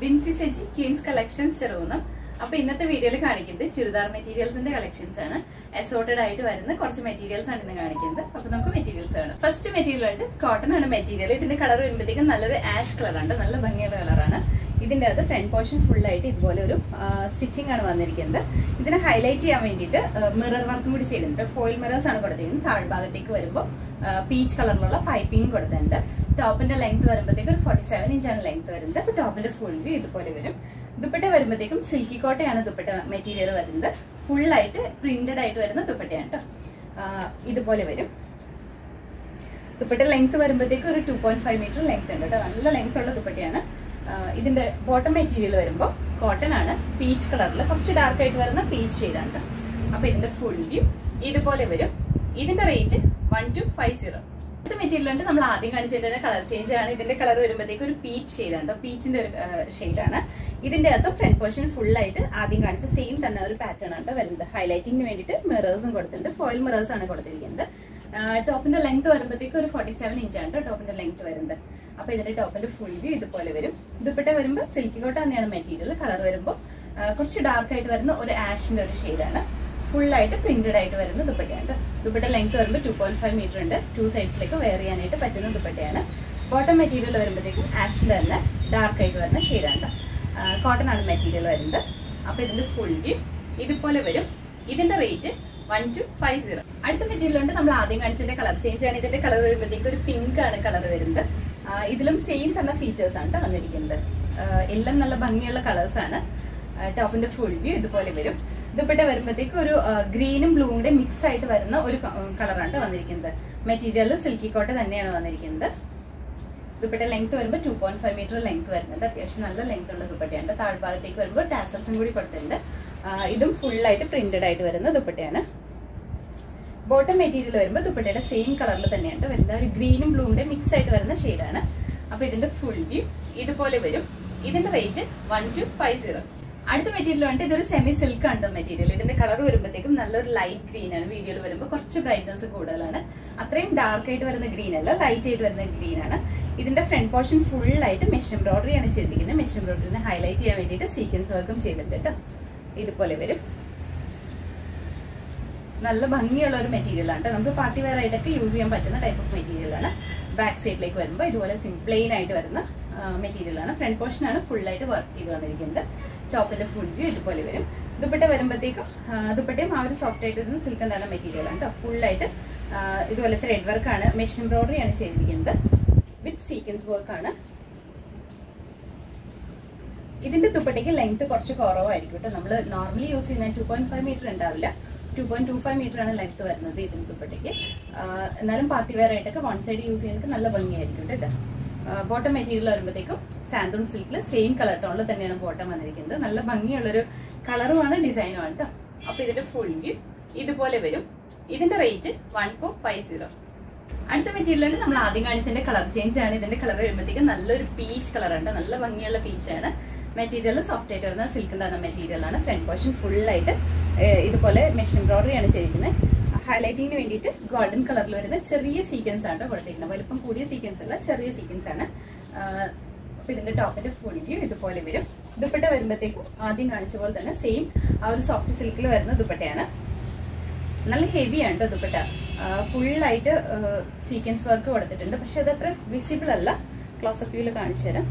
Binsi Seji queens collections Cherukunnam അപ്പൊ ഇന്നത്തെ വീഡിയോയിൽ കാണിക്കുന്നത് ചുരിദാർ മെറ്റീരിയൽസിന്റെ കളക്ഷൻസ് ആണ് അസോർട്ടഡ് ആയിട്ട് വരുന്ന കുറച്ച് മെറ്റീരിയൽസ് ആണ് ഇന്ന് കാണിക്കുന്നത് അപ്പൊ നമുക്ക് മെറ്റീരിയൽസ് ആണ് ഫസ്റ്റ് മെറ്റീരിയൽ ഉണ്ട് കോട്ടൺ ആണ് മെറ്റീരിയൽ ഇതിന്റെ കളർ വരുമ്പോഴത്തേക്കും നല്ലൊരു ആഷ് കളർ ഉണ്ട് നല്ല ഭംഗിയുള്ള കളറാണ് ഇതിന്റെ അകത്ത് ഫ്രണ്ട് പോർഷൻ ഫുൾ ആയിട്ട് ഇതുപോലെ ഒരു സ്റ്റിച്ചിങ് ആണ് വന്നിരിക്കുന്നത് ഇതിനെ ഹൈലൈറ്റ് ചെയ്യാൻ വേണ്ടിയിട്ട് മിറർ വർക്കും കൂടി ചെയ്തിട്ടുണ്ട് ഫോയിൽ മിറേഴ്സ് ആണ് കൊടുത്തിരിക്കുന്നത് താഴ്ഭാഗത്തേക്ക് വരുമ്പോൾ പീച്ച് കളറിലുള്ള പൈപ്പിംഗ് കൊടുത്തിട്ടുണ്ട് ടോപ്പിന്റെ ലെങ്ത് വരുമ്പോഴത്തേക്ക് ഒരു ഫോർട്ടി സെവൻ ഇഞ്ചാണ് ലെങ്ത് വരുന്നത് അപ്പൊ ടോപ്പിന്റെ ഫുൾ വ്യൂ ഇതുപോലെ വരും ദുപ്പട്ട വരുമ്പോഴത്തേക്കും സിൽക്കി കോട്ടയാണ് ദുപ്പട്ട മെറ്റീരിയൽ വരുന്നത് ഫുൾ ആയിട്ട് പ്രിന്റഡ് ആയിട്ട് വരുന്ന ദുപ്പട്ടയാണ് കേട്ടോ ഇതുപോലെ വരും ദുപ്പട്ട ലെങ്ത് വരുമ്പോഴത്തേക്ക് ഒരു two point five metre length ഉണ്ട് കേട്ടോ നല്ല ലെങ്ത് ഉള്ള ദുപ്പട്ടയാണ് ഇതിന്റെ ബോട്ടം മെറ്റീരിയൽ വരുമ്പോൾ കോട്ടൺ ആണ് പീച്ച് കളറിൽ കുറച്ച് ഡാർക്ക് ആയിട്ട് വരുന്ന പീച്ച് ഷെയ്ഡാണ് കേട്ടോ അപ്പൊ ഇതിന്റെ ഫുൾ വ്യൂ ഇതുപോലെ വരും ഇതിന്റെ rate one two five zero അടുത്ത മെറ്റീരിയൽ ഉണ്ട് നമ്മൾ ആദ്യം കാണിച്ചതിന്റെ കളർ ചേഞ്ച് ആണ് ഇതിന്റെ കളർ വരുമ്പോഴത്തേക്ക് ഒരു പീച്ച് ഷെയ്ഡാണ് പീച്ചിന്റെ ഒരു ഷെയ്ഡാണ് ഇതിന്റെ അകത്ത് ഫ്രണ്ട് പോർഷൻ ഫുൾ ആയിട്ട് ആദ്യം കാണിച്ച സെയിം തന്നെ ഒരു പാറ്റേൺ ആണ് വരുന്നത് ഹൈലൈറ്റിംഗിന് വേണ്ടിയിട്ട് മിറേഴ്സും കൊടുത്തിട്ടുണ്ട് ഫോയിൽ മിറേഴ്സ് ആണ് കൊടുത്തിരിക്കുന്നത് ടോപ്പിന്റെ ലെങ്ത് വരുമ്പോഴത്തേക്ക് ഒരു ഫോർട്ടി സെവൻ ഇഞ്ചാണ് ടോപ്പിന്റെ ലെങ്ത് വരുന്നത് അപ്പൊ ഇതിന്റെ ടോപ്പിന്റെ ഫുൾ വ്യൂ ഇതുപോലെ വരും ദുപ്പട്ട വരുമ്പോൾ സിൽക്കി കോട്ട തന്നെയാണ് മെറ്റീരിയൽ കളർ വരുമ്പോൾ കുറച്ച് ഡാർക്ക് ആയിട്ട് വരുന്ന ഒരു ആഷിന്റെ ഒരു ഷെയ്ഡാണ് ഫുൾ ആയിട്ട് പ്രിന്റഡ് ആയിട്ട് വരുന്ന ദുപ്പട്ടയാണ് ദുപ്പട്ട ലെങ്ത് വരുമ്പോൾ ടു പോയിന്റ് ഫൈവ് മീറ്റർ ഉണ്ട് ടു സൈഡ്സിലേക്ക് വെയർ ചെയ്യാനായിട്ട് പറ്റുന്ന ദുപ്പട്ടയാണ് ബോട്ടം മെറ്റീരിയൽ വരുമ്പോഴത്തേക്കും ആഷിന്റെ തന്നെ ഡാർക്ക് ആയിട്ട് വരുന്ന ഷെയ്ഡാണ് കോട്ടൺ ആണ് മെറ്റീരിയൽ വരുന്നത് അപ്പൊ ഇതിന്റെ ഫുൾ വ്യൂ ഇതുപോലെ വരും ഇതിന്റെ rate one two five zero അടുത്ത മെറ്റീരിയൽ ഉണ്ട് നമ്മൾ ആദ്യം കാണിച്ചതിന്റെ കളർ ചേഞ്ച് ആണ് ഇതിന്റെ കളർ വരുമ്പോഴത്തേക്ക് ഒരു പിങ്ക് ആണ് കളർ വരുന്നത് ഇതിലും സെയിം തന്നെ ഫീച്ചേഴ്സ് ആണ് വന്നിരിക്കുന്നത് എല്ലാം നല്ല ഭംഗിയുള്ള കളേഴ്സ് ആണ് ടോപ്പിന്റെ ഫുൾ വ്യൂ ഇതുപോലെ വരും ദുപ്പട്ട വരുമ്പോഴത്തേക്ക് ഒരു ഗ്രീനും ബ്ലൂവും കൂടെ മിക്സ് ആയിട്ട് വരുന്ന ഒരു കളറാണ് വന്നിരിക്കുന്നത് മെറ്റീരിയൽ സിൽക്കി കോട്ട തന്നെയാണ് വന്നിരിക്കുന്നത് ദുപ്പട്ട ലെങ്ത് വരുമ്പോൾ two point five metre length വരുന്നുണ്ട് അത്യാവശ്യം നല്ല ലെങ്ത് ഉള്ള ദുപ്പട്ടയാണ് താഴ്ഭാഗത്തേക്ക് വരുമ്പോൾ ടാസൽസും കൂടി കൊടുത്തിട്ടുണ്ട് ഇതും ഫുൾ ആയിട്ട് പ്രിന്റഡ് ആയിട്ട് വരുന്ന ദുപ്പട്ടയാണ് ബോട്ടം മെറ്റീരിയൽ വരുമ്പോൾ ദുപ്പട്ടയുടെ സെയിം കളറിൽ തന്നെയാണ് വരുന്നത് ഒരു ഗ്രീനും ബ്ലൂവിന്റെ മിക്സ് ആയിട്ട് വരുന്ന ഷെയ്ഡാണ് അപ്പൊ ഇതിന്റെ ഫുൾ വ്യൂ ഇതുപോലെ വരും ഇതിന്റെ rate one two five zero അടുത്ത മെറ്റീരിയൽ വന്നിട്ട് ഇതൊരു സെമി സിൽക്ക് ആണ് മെറ്റീരിയൽ ഇതിന്റെ കളർ വരുമ്പോഴത്തേക്കും നല്ലൊരു ലൈറ്റ് ഗ്രീൻ ആണ് വീഡിയോയിൽ വരുമ്പോൾ കുറച്ച് ബ്രൈറ്റ്നസ് കൂടുതലാണ് അത്രയും ഡാർക്ക് ആയിട്ട് വരുന്ന ഗ്രീൻ അല്ല ലൈറ്റ് ആയിട്ട് വരുന്ന ഗ്രീൻ ആണ് ഇതിന്റെ ഫ്രണ്ട് പോർഷൻ ഫുൾ ആയിട്ട് മെഷ് എംബ്രോയിഡറി ആണ് ചെയ്തിരിക്കുന്നത് മെഷ് എംബ്രോയിഡറിനെ ഹൈലൈറ്റ് ചെയ്യാൻ വേണ്ടിയിട്ട് സീക്വൻസ് വർക്കും ചെയ്തിട്ടുണ്ട് കേട്ടോ ഇതുപോലെ വരും നല്ല ഭംഗിയുള്ള ഒരു മെറ്റീരിയൽ ആണ് നമുക്ക് പാർട്ടി വെയർ ആയിട്ടൊക്കെ യൂസ് ചെയ്യാൻ പറ്റുന്ന ടൈപ്പ് ഓഫ് മെറ്റീരിയൽ ആണ് ബാക്ക് സൈഡിലേക്ക് വരുമ്പോൾ ഇതുപോലെ പ്ലെയിൻ ആയിട്ട് വരുന്ന മെറ്റീരിയൽ ആണ് ഫ്രണ്ട് പോർഷൻ ആണ് ഫുൾ ആയിട്ട് വർക്ക് ചെയ്ത് വന്നിരിക്കുന്നത് ടോപ്പിന്റെ ഫുൾ വ്യൂ ഇതുപോലെ വരും ദുപ്പട്ട വരുമ്പോഴത്തേക്കും ദുപ്പട്ടയും ആ ഒരു സോഫ്റ്റ് ആയിട്ട് വരുന്ന സിൽക്കൻ തന്നെ മെറ്റീരിയൽ ആണ് ഫുൾ ആയിട്ട് ഇതുപോലെ ത്രെഡ് വർക്കാണ് മെഷീൻ എംബ്രോയിഡറി ആണ് ചെയ്തിരിക്കുന്നത് വിത്ത് സീക്വൻസ് വർക്ക് ആണ് ഇതിന്റെ ദുപ്പട്ടയ്ക്ക് ലെങ്ത് കുറച്ച് കുറവായിരിക്കും കേട്ടോ നമ്മൾ നോർമലി യൂസ് ചെയ്യുന്ന ടു പോയിന്റ് ഫൈവ് മീറ്റർ ഉണ്ടാവില്ല two point two five metre ആണ് ലെങ്ത് വരുന്നത് ഇതിന്റെ ദുപ്പട്ടയ്ക്ക് എന്നാലും പാർട്ടി വെയർ ആയിട്ടൊക്കെ വൺ സൈഡ് യൂസ് ചെയ്യുന്നത് നല്ല ഭംഗിയായിരിക്കും കേട്ടോ ബോട്ടം മെറ്റീരിയൽ വരുമ്പോഴത്തേക്കും സാന്തോൺ സിൽക്കിൽ സെയിം കളർ ടോണിൽ തന്നെയാണ് ബോട്ടം വന്നിരിക്കുന്നത് നല്ല ഭംഗിയുള്ളൊരു കളറുമാണ് ഡിസൈനും ആണ് കേട്ടോ അപ്പൊ ഇതിന്റെ ഫുൾ വ്യൂ ഇതുപോലെ വരും ഇതിന്റെ rate one four five zero അടുത്ത മെറ്റീരിയലാണ് നമ്മൾ ആദ്യം കാണിച്ചതിന്റെ കളർ ചേഞ്ച് ആണ് ഇതിന്റെ കളർ വരുമ്പോഴത്തേക്കും നല്ലൊരു പീച്ച് കളർ ഉണ്ട് നല്ല ഭംഗിയുള്ള പീച്ചാണ് മെറ്റീരിയൽ സോഫ്റ്റ് ആയിട്ട് വരുന്ന സിൽക്ക് തന്നെ മെറ്റീരിയൽ ആണ് ഫ്രണ്ട് പോർഷൻ ഫുൾ ആയിട്ട് ഇതുപോലെ മെഷ് എംബ്രോയിഡറി ആണ് ചെയ്തിരിക്കുന്നത് ഹൈലൈറ്റിങ്ങിന് വേണ്ടിയിട്ട് ഗോൾഡൻ കളറിൽ വരുന്ന ചെറിയ സീക്വൻസ് ആണ് കൊടുത്തിരിക്കുന്നത് വലിപ്പം കൂടിയ സീക്വൻസ് അല്ല ചെറിയ സീക്വൻസ് ആണ് അപ്പൊ ഇതിന്റെ ടോപ്പിന്റെ ഫുൾ വ്യൂ ഇതുപോലെ വരും ദുപ്പട്ട വരുമ്പോഴത്തേക്കും ആദ്യം കാണിച്ച പോലെ തന്നെ സെയിം ആ ഒരു സോഫ്റ്റ് സിൽക്കിൽ വരുന്ന ദുപ്പട്ടയാണ് നല്ല ഹെവി ആണ് കേട്ടോ ദുപ്പട്ട ഫുള്ളായിട്ട് സീക്വൻസ് വർക്ക് കൊടുത്തിട്ടുണ്ട് പക്ഷെ അത് അത്ര വിസിബിൾ അല്ല ക്ലോസപ്പ് വ്യൂല് കാണിച്ചു തരാം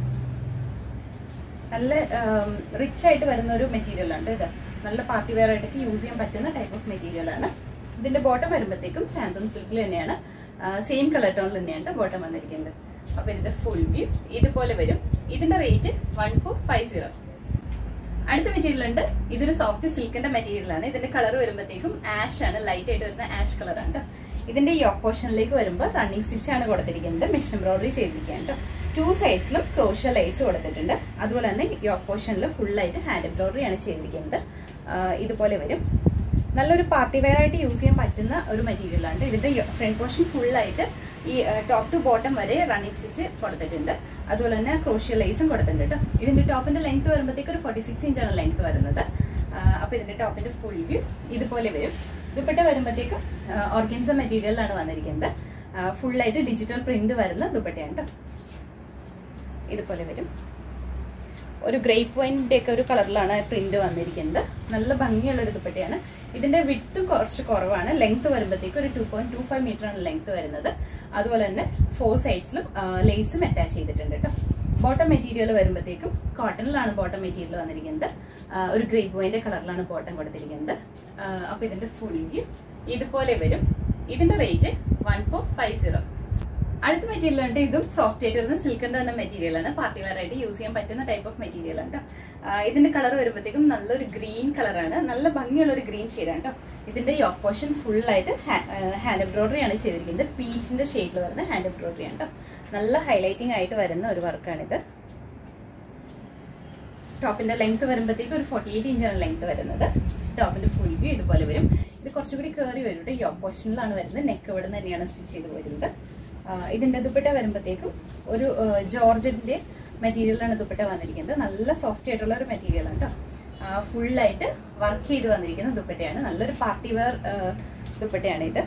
നല്ല റിച്ച് ആയിട്ട് വരുന്ന ഒരു മെറ്റീരിയൽ ആണ് ഇത് നല്ല പാർട്ടി വെയർ ആയിട്ടൊക്കെ യൂസ് ചെയ്യാൻ പറ്റുന്ന ടൈപ്പ് ഓഫ് മെറ്റീരിയൽ ആണ് ഇതിന്റെ ബോട്ടം വരുമ്പോഴത്തേക്കും സാന്തോൺ സിൽക്കിൽ തന്നെയാണ് സെയിം കളർ ടോണിൽ തന്നെയാണ് ബോട്ടം വന്നിരിക്കുന്നത് അപ്പൊ ഇതിന്റെ ഫുൾ വ്യൂ ഇതുപോലെ വരും ഇതിന്റെ rate one four five zero അടുത്ത മെറ്റീരിയൽ ഉണ്ട് ഇതൊരു സോഫ്റ്റ് സിൽക്കിന്റെ മെറ്റീരിയൽ ആണ് ഇതിന്റെ കളർ വരുമ്പോഴത്തേക്കും ആഷ് ആണ് ലൈറ്റ് ആയിട്ട് വരുന്ന ആഷ് കളർ ആണ് ഇതിന്റെ യോക്ക് പോർഷനിലേക്ക് വരുമ്പോൾ റണ്ണിങ് സ്റ്റിച്ച് ആണ് കൊടുത്തിരിക്കുന്നത് മെഷ് എംബ്രോയിഡറി ചെയ്തിരിക്കുകയാണ് കേട്ടോ ടു സൈഡ്സിലും ക്രോഷ്യ ലൈസ് കൊടുത്തിട്ടുണ്ട് അതുപോലെ തന്നെ യോക്ക് പോർഷനിൽ ഫുള്ളായിട്ട് ഹാൻഡ് എംബ്രോയിഡറി ആണ് ചെയ്തിരിക്കുന്നത് ഇതുപോലെ വരും നല്ലൊരു പാർട്ടി വെയർ ആയിട്ട് യൂസ് ചെയ്യാൻ പറ്റുന്ന ഒരു മെറ്റീരിയൽ ആണ് ഇതിന്റെ ഫ്രണ്ട് പോർഷൻ ഫുള്ളായിട്ട് ഈ ടോപ്പ് ടു ബോട്ടം വരെ റണ്ണിങ് സ്റ്റിച്ച് കൊടുത്തിട്ടുണ്ട് അതുപോലെ തന്നെ ക്രോഷ്യ ലൈസും കൊടുത്തിട്ടുണ്ട് കേട്ടോ ഇതിന്റെ ടോപ്പിന്റെ ലെങ്ത് വരുമ്പോഴത്തേക്ക് ഒരു ഫോർട്ടി സിക്സ് ഇഞ്ചാണ് ലെങ്ത് വരുന്നത് അപ്പൊ ഇതിന്റെ ടോപ്പിന്റെ ഫുൾ വ്യൂ ഇതുപോലെ വരും ദുപ്പട്ട വരുമ്പോഴത്തേക്കും ഓർഗൻസ മെറ്റീരിയലാണ് വന്നിരിക്കുന്നത് ഫുള്ളായിട്ട് ഡിജിറ്റൽ പ്രിന്റ് വരുന്ന ദുപ്പട്ടയാണ് കേട്ടോ ഇതുപോലെ വരും ഒരു ഗ്രേപ്പ് വൈൻ്റെ ഒക്കെ ഒരു കളറിലാണ് പ്രിന്റ് വന്നിരിക്കുന്നത് നല്ല ഭംഗിയുള്ള ഒരു ദുപ്പട്ടയാണ് ഇതിന്റെ വിട്ട് കുറച്ച് കുറവാണ് ലെങ്ത് വരുമ്പോഴത്തേക്ക് ഒരു two point two five metre ആണ് ലെങ്ത് വരുന്നത് അതുപോലെ തന്നെ ഫോർ സൈഡ്സിലും ലേസും അറ്റാച്ച് ചെയ്തിട്ടുണ്ട് കേട്ടോ ബോട്ടം മെറ്റീരിയൽ വരുമ്പോഴത്തേക്കും കോട്ടണിലാണ് ബോട്ടം മെറ്റീരിയൽ വന്നിരിക്കുന്നത് ആ, ഒരു ഗ്രേപ്പ് വൈൻ്റെ കളറിലാണ് ബോട്ടം കൊടുത്തിരിക്കുന്നത് ആ, അപ്പൊ ഇതിന്റെ ഫുൾ വ്യൂ ഇതുപോലെ വരും ഇതിന്റെ rate one four five zero അടുത്ത മെറ്റീരിയൽ ഉണ്ട് ഇതും സോഫ്റ്റ് ആയിട്ട് വരുന്ന സിൽക്കിന്റെ തന്നെ മെറ്റീരിയൽ ആണ് പാർട്ടി വെയർ ആയിട്ട് യൂസ് ചെയ്യാൻ പറ്റുന്ന ടൈപ്പ് ഓഫ് മെറ്റീരിയൽ ആണ് ട്ടോ. ആ, ഇതിന്റെ കളർ വരുമ്പോഴത്തേക്കും നല്ലൊരു ഗ്രീൻ കളറാണ് നല്ല ഭംഗിയുള്ള ഒരു ഗ്രീൻ ഷെയ്ഡാണ് കേട്ടോ ഇതിന്റെ യോക്ക് പോർഷൻ ഫുൾ ആയിട്ട് ഹാൻഡ് എംബ്രോയിഡറി ആണ് ചെയ്തിരിക്കുന്നത് പീച്ചിന്റെ ഷെയ്ഡിൽ വരുന്ന ഹാൻഡ് എംബ്രോയിഡറി ആണ് കേട്ടോ നല്ല ഹൈലൈറ്റിംഗ് ആയിട്ട് വരുന്ന ഒരു വർക്കാണിത് ടോപ്പിന്റെ ലെങ്ത് വരുമ്പോഴത്തേക്ക് ഒരു ഫോർട്ടി എയ്റ്റ് ഇഞ്ചാണ് ലെങ്ത് വരുന്നത് ടോപ്പിന്റെ ഫുൾ വ്യൂ ഇതുപോലെ വരും ഇത് കുറച്ചുകൂടി കയറി വരും കേട്ടോ യോക്ക് പോർഷനിലാണ് വരുന്നത് നെക്ക് ഇവിടെ നിന്ന് തന്നെയാണ് സ്റ്റിച്ച് ചെയ്ത് വരുന്നത് ആ, ഇതിന്റെ ദുപ്പട്ട വരുമ്പോഴത്തേക്കും ഒരു ജോർജറ്റിന്റെ മെറ്റീരിയലാണ് ദുപ്പട്ട വന്നിരിക്കുന്നത് നല്ല സോഫ്റ്റ് ആയിട്ടുള്ള ഒരു മെറ്റീരിയലാണ് കേട്ടോ ഫുള്ളായിട്ട് വർക്ക് ചെയ്ത് വന്നിരിക്കുന്ന ദുപ്പട്ടയാണ് നല്ലൊരു പാർട്ടി വെയർ ദുപ്പട്ടയാണ് ഇത്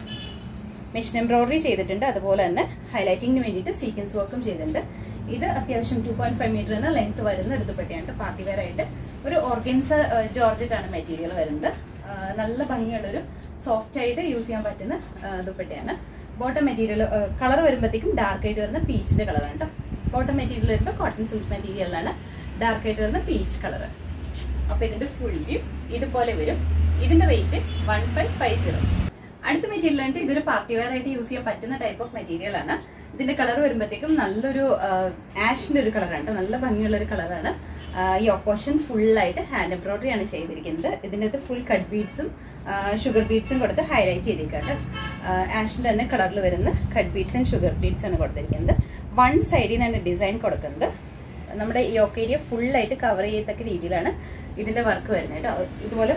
മെഷീൻ എംബ്രോയിഡറി ചെയ്തിട്ടുണ്ട് അതുപോലെ തന്നെ ഹൈലൈറ്റിങ്ങിന് വേണ്ടിയിട്ട് സീക്വൻസ് വർക്കും ചെയ്തിട്ടുണ്ട് ഇത് അത്യാവശ്യം ടു പോയിന്റ് ഫൈവ് മീറ്ററിന് ലെങ്ത് വരുന്ന ഒരു ദുപ്പട്ടയാണ് പാർട്ടി വെയർ ആയിട്ട് ഒരു ഓർഗൻസ ജോർജറ്റ് ആണ് മെറ്റീരിയൽ വരുന്നത് ആ, നല്ല ഭംഗിയുള്ള ഒരു സോഫ്റ്റ് ആയിട്ട് യൂസ് ചെയ്യാൻ പറ്റുന്ന ആ, ദുപ്പട്ടയാണ് ബോട്ടം മെറ്റീരിയൽ കളർ വരുമ്പോഴത്തേക്കും ഡാർക്ക് ആയിട്ട് വരുന്ന പീച്ചിന്റെ കളറാണ് കേട്ടോ ബോട്ടം മെറ്റീരിയൽ വരുമ്പോൾ കോട്ടൺ സിൽക്ക് മെറ്റീരിയലാണ് ഡാർക്ക് ആയിട്ട് വരുന്ന പീച്ച് കളർ അപ്പൊ ഇതിന്റെ ഫുൾ വ്യൂ ഇതുപോലെ വരും ഇതിന്റെ rate one five five zero അടുത്ത മെറ്റീരിയൽ ആയിട്ട് ഇതൊരു പാർട്ടി വെയർ ആയിട്ട് യൂസ് ചെയ്യാൻ പറ്റുന്ന ടൈപ്പ് ഓഫ് മെറ്റീരിയൽ ആണ് ഇതിന്റെ കളർ വരുമ്പോഴത്തേക്കും നല്ലൊരു ആഷിന്റെ ഒരു കളറാണ് നല്ല ഭംഗിയുള്ള ഒരു കളറാണ് ഈ ഓപ്പോഷൻ ഫുള്ളായിട്ട് ഹാൻഡ് എംബ്രോയിഡറി ആണ് ചെയ്തിരിക്കുന്നത് ഇതിൻ്റെ അകത്ത് ഫുൾ കട്ട് ബീഡ്സും ഷുഗർ ബീഡ്സും കൊടുത്ത് ഹൈലൈറ്റ് ചെയ്തിരിക്കട്ടെ ആഷിന്റെ തന്നെ കളറിൽ വരുന്ന cut beads and sugar beads ആണ് കൊടുത്തിരിക്കുന്നത് വൺ സൈഡിൽ നിന്നാണ് ഡിസൈൻ കൊടുക്കുന്നത് നമ്മുടെ യോക്ക് ഏരിയ ഫുള്ളായിട്ട് കവർ ചെയ്യത്തക്ക രീതിയിലാണ് ഇതിന്റെ വർക്ക് വരുന്നത് കേട്ടോ ഇതുപോലെ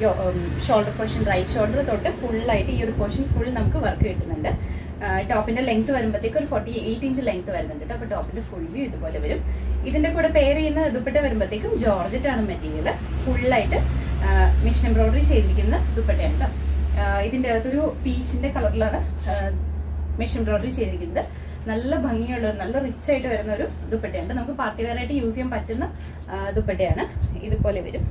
ഷോൾഡർ പോർഷൻ റൈറ്റ് ഷോൾഡർ തൊട്ട് ഫുള്ളായിട്ട് ഈ ഒരു പോർഷൻ ഫുൾ നമുക്ക് വർക്ക് കിട്ടുന്നുണ്ട് ടോപ്പിന്റെ ലെങ്ത് വരുമ്പോഴത്തേക്ക് ഒരു ഫോർട്ടി എയ്റ്റ് ഇഞ്ച് ലെങ്ത് വരുന്നുണ്ട് കേട്ടോ അപ്പോൾ ടോപ്പിന്റെ ഫുൾ വ്യൂ ഇതുപോലെ വരും ഇതിന്റെ കൂടെ പെയർ ചെയ്യുന്ന ദുപ്പട്ട വരുമ്പോഴത്തേക്കും ജോർജറ്റ് ആണ് മെറ്റീരിയൽ ഫുള്ളായിട്ട് മിഷൻ എംബ്രോയിഡറി ചെയ്തിരിക്കുന്ന ദുപ്പട്ടയാണ് കേട്ടോ ആ, ഇതിന്റെ അകത്തൊരു പീച്ചിന്റെ കളറിലാണ് മെഷീൻ എംബ്രോയിഡറി ചെയ്തിരിക്കുന്നത് നല്ല ഭംഗിയുള്ള ഒരു നല്ല റിച്ച് ആയിട്ട് വരുന്ന ഒരു ദുപ്പട്ടയാണ് നമുക്ക് പാർട്ടി വെയർ ആയിട്ട് യൂസ് ചെയ്യാൻ പറ്റുന്ന ആ, ദുപ്പട്ടയാണ് ഇതുപോലെ വരും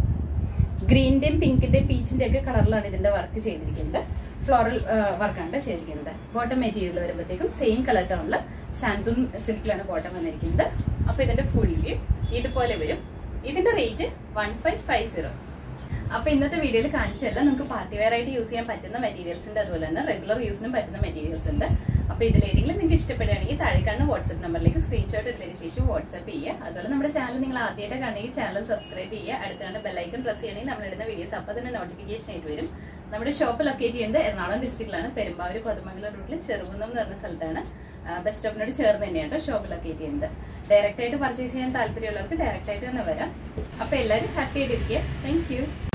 ഗ്രീന്റെയും പിങ്കിന്റെയും പീച്ചിന്റെ ഒക്കെ കളറിലാണ് ഇതിന്റെ വർക്ക് ചെയ്തിരിക്കുന്നത് ഫ്ലോറൽ വർക്കാണ് ചെയ്തിരിക്കുന്നത് ബോട്ടം മെറ്റീരിയൽ വരുമ്പോഴത്തേക്കും സെയിം കളർ ടോണില് സാന്തൂൺ സിൽക്കിലാണ് ബോട്ടം വന്നിരിക്കുന്നത് അപ്പൊ ഇതിന്റെ ഫുൾ വ്യൂ ഇതുപോലെ വരും ഇതിന്റെ rate one five five zero അപ്പൊ ഇന്നത്തെ വീഡിയോയിൽ കാണിച്ചതല്ല നമുക്ക് പാർട്ടി വെയർ ആയിട്ട് യൂസ് ചെയ്യാൻ പറ്റുന്ന മെറ്റീരിയൽസ് ഉണ്ട് അതുപോലെ തന്നെ റെഗുലർ യൂസിനും പറ്റുന്ന മെറ്റീരിയൽസ് ഉണ്ട് അപ്പൊ ഇതിലേതെങ്കിലും നിങ്ങൾക്ക് ഇഷ്ടപ്പെടുകയാണെങ്കിൽ താഴെ കാണുന്ന വാട്സ്ആപ്പ് നമ്പറിലേക്ക് സ്ക്രീൻഷോട്ട് എടുത്തതിന് ശേഷം വാട്സ്ആപ്പ് ചെയ്യുക അതുപോലെ നമ്മുടെ ചാനൽ നിങ്ങൾ ആദ്യമായിട്ട് കാണുമെങ്കിൽ ചാനൽ സബ്സ്ക്രൈബ് ചെയ്യുക അടുത്താണ് ബെല്ലൈക്കൺ പ്രസ് ചെയ്യണമെങ്കിൽ നമ്മളിടുന്ന വീഡിയോസ് അപ്പോൾ തന്നെ നോട്ടിഫിക്കേഷൻ ആയിട്ട് വരും നമ്മുടെ ഷോപ്പ് ലൊക്കേറ്റ് ചെയ്യുന്നത് എറണാകുളം ഡിസ്ട്രിക്റ്റിലാണ് പെരുമ്പാവൂർ കൊതമംഗലം റൂട്ടിൽ ചെറുകുന്നം എന്ന് പറഞ്ഞ സ്ഥലത്താണ് ബസ് സ്റ്റോപ്പിനോട് ചേർന്ന് തന്നെയാണ് ഷോപ്പ് ലൊക്കേറ്റ് ചെയ്യുന്നത് ഡയറക്റ്റ് ആയിട്ട് പർച്ചേസ് ചെയ്യാൻ താല്പര്യമുള്ളവർക്ക് ഡയറക്റ്റ് ആയിട്ട് തന്നെ വരാം അപ്പൊ എല്ലാവരും ഹാപ്പി ആയിട്ടിരിക്കുക താങ്ക് യു